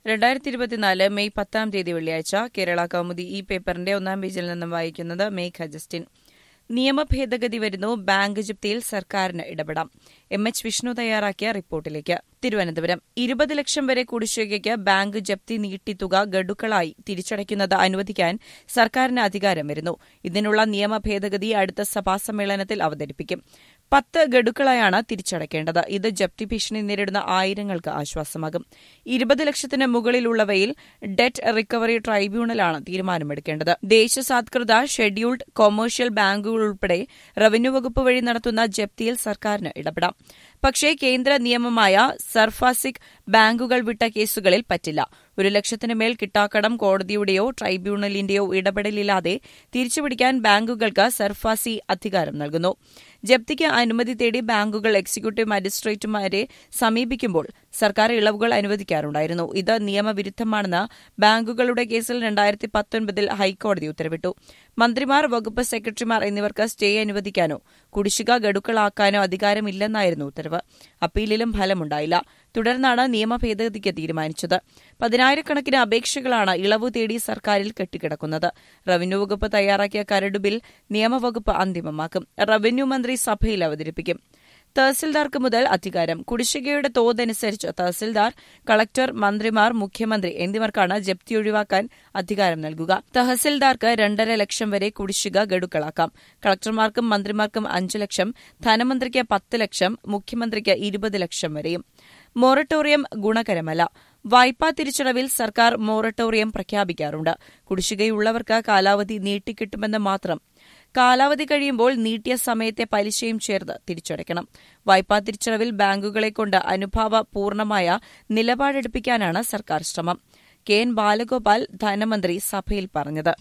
രണ്ടായിരത്തി ഇരുപത്തിനാല് മെയ് പത്താം തീയതി വെള്ളിയാഴ്ച കേരള കൗമുദി ഈ പേപ്പറിന്റെ ഒന്നാം പേജിൽ നിന്നും വായിക്കുന്നത് മേഘ ജസ്റ്റിൻ നിയമ ഭേദഗതി വരുന്നു ബാങ്ക് ജപ്തിയിൽ സർക്കാരിന് ഇടപെടാം എം എച്ച് വിഷ്ണു തയ്യാറാക്കിയ റിപ്പോർട്ടിലേക്ക് തിരുവനന്തപുരം ഇരുപത് ലക്ഷം വരെ കുടിശ്ശികയ്ക്ക് ബാങ്ക് ജപ്തി നീട്ടിത്തുക ഗഡുക്കളായി തിരിച്ചടയ്ക്കുന്നത് അനുവദിക്കാൻ സർക്കാരിന് അധികാരം വരുന്നു ഇതിനുള്ള നിയമ ഭേദഗതി അടുത്ത സഭാ സമ്മേളനത്തിൽ അവതരിപ്പിക്കും പത്ത് ഗഡുക്കളായാണ് തിരിച്ചടയ്ക്കേണ്ടത് ഇത് ജപ്തി ഭീഷണി നേരിടുന്ന ആയിരങ്ങൾക്ക് ആശ്വാസമാകും ഇരുപത് ലക്ഷത്തിന് മുകളിലുള്ളവയിൽ ഡെറ്റ് റിക്കവറി ട്രൈബ്യൂണലാണ് തീരുമാനമെടുക്കേണ്ടത് ദേശസാത്കൃത ഷെഡ്യൂൾഡ് കൊമേഴ്ഷ്യൽ ബാങ്കുകൾ ഉൾപ്പെടെ റവന്യൂ വകുപ്പ് വഴി നടത്തുന്ന ജപ്തിയിൽ സർക്കാരിന് ഇടപെടാം പക്ഷേ കേന്ദ്ര നിയമമായ സർഫാസിക് ബാങ്കുകൾ വിട്ട കേസുകളിൽ പറ്റില്ല ഒരു ലക്ഷത്തിന് മേൽ കിട്ടാക്കടം കോടതിയുടെയോ ട്രൈബ്യൂണലിന്റെയോ ഇടപെടലില്ലാതെ തിരിച്ചുപിടിക്കാൻ ബാങ്കുകൾക്ക് സർഫാസി അധികാരം നൽകുന്നു ജപ്തിക്ക് അനുമതി തേടി ബാങ്കുകൾ എക്സിക്യൂട്ടീവ് മജിസ്ട്രേറ്റുമാരെ സമീപിക്കുമ്പോൾ സർക്കാർ ഇളവുകൾ അനുവദിക്കാറുണ്ടായിരുന്നു ഇത് നിയമവിരുദ്ധമാണെന്ന് ബാങ്കുകളുടെ കേസിൽ രണ്ടായിരത്തി പത്തൊൻപതിൽ ഹൈക്കോടതി ഉത്തരവിട്ടു മന്ത്രിമാർ വകുപ്പ് സെക്രട്ടറിമാർ എന്നിവർക്ക് സ്റ്റേ അനുവദിക്കാനോ കുടിശ്ശിക ഗഡുക്കളാക്കാനോ അധികാരമില്ലെന്നായിരുന്നു ഉത്തരവ് അപ്പീലിലും ഫലമുണ്ടായില്ല തുടർന്നാണ് നിയമ ഭേദഗതിക്ക് തീരുമാനിച്ചത് പതിനായിരക്കണക്കിന് അപേക്ഷകളാണ് ഇളവ് തേടി സർക്കാരിൽ കെട്ടിക്കിടക്കുന്നത് റവന്യൂ വകുപ്പ് തയ്യാറാക്കിയ കരട് ബിൽ നിയമവകുപ്പ് അന്തിമമാക്കും റവന്യൂ മന്ത്രി സഭയിൽ അവതരിപ്പിക്കും തഹസിൽദാർക്ക് മുതൽ അധികാരം കുടിശ്ശികയുടെ തോതനുസരിച്ച് തഹസിൽദാർ കളക്ടർ മന്ത്രിമാർ മുഖ്യമന്ത്രി എന്നിവർക്കാണ് ജപ്തി ഒഴിവാക്കാൻ അധികാരം നൽകുക തഹസിൽദാർക്ക് രണ്ടര ലക്ഷം വരെ കുടിശ്ശിക ഗഡുക്കളാക്കാം കളക്ടർമാർക്കും മന്ത്രിമാർക്കും അഞ്ച് ലക്ഷം ധനമന്ത്രിക്ക് പത്ത് ലക്ഷം മുഖ്യമന്ത്രിക്ക് ഇരുപത് ലക്ഷം വരെയും മൊറട്ടോറിയം ഗുണകരമല്ല വായ്പാ തിരിച്ചടവിൽ സർക്കാർ മൊറട്ടോറിയം പ്രഖ്യാപിക്കാറുണ്ട് കുടിശ്ശികയുള്ളവർക്ക് കാലാവധി നീട്ടിക്കിട്ടുമെന്ന് മാത്രം കാലാവധി കഴിയുമ്പോൾ നീട്ടിയ സമയത്തെ പലിശയും ചേർത്ത് തിരിച്ചടയ്ക്കണം വായ്പാ തിരിച്ചടവിൽ ബാങ്കുകളെ കൊണ്ട് അനുഭാവ പൂർണ്ണമായ നിലപാടെടുപ്പിക്കാനാണ് സർക്കാർ ശ്രമം കെ എൻ ബാലഗോപാൽ ധനമന്ത്രി സഭയിൽ പറഞ്ഞത്